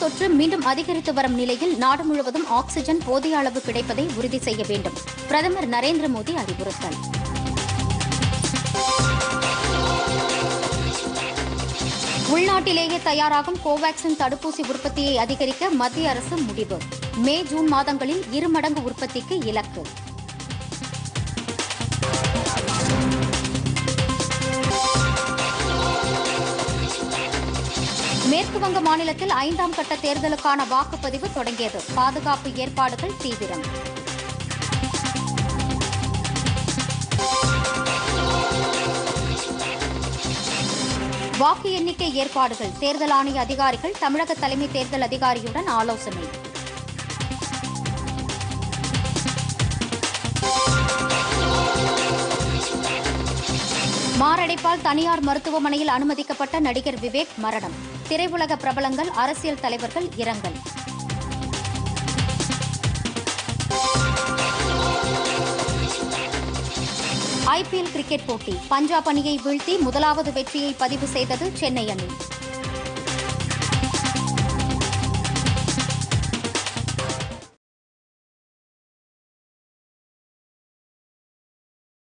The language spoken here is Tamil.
தொற்று மீண்டும் அதிகரித்து வரும் நிலையில் நாடு முழுவதும் ஆக்ஸிஜன் போதிய அளவு கிடைப்பதை உறுதி செய்ய வேண்டும் பிரதமர் நரேந்திர மோடி அறிவுறுத்தல் உள்நாட்டிலேயே தயாராகும் கோவாக்சின் தடுப்பூசி உற்பத்தியை அதிகரிக்க மத்திய அரசு முடிவு மே ஜூன் மாதங்களில் இரு மடங்கு உற்பத்திக்கு இலக்கு மேற்கு வங்க மாநிலத்தில் ஐந்தாம் கட்ட தேர்தலுக்கான வாக்குப்பதிவு தொடங்கியது பாதுகாப்பு ஏற்பாடுகள் தீவிரம் வாக்கு எண்ணிக்கை ஏற்பாடுகள் தேர்தல் ஆணைய அதிகாரிகள் தமிழக தலைமை தேர்தல் அதிகாரியுடன் ஆலோசனை மாரடைப்பால் தனியார் மருத்துவமனையில் அனுமதிக்கப்பட்ட நடிகர் விவேக் மரணம் திரையுலக பிரபலங்கள் அரசியல் தலைவர்கள் இரங்கல் ஐபிஎல் கிரிக்கெட் போட்டி பஞ்சாப் அணியை வீழ்த்தி முதலாவது வெற்றியை பதிவு செய்தது சென்னை அணி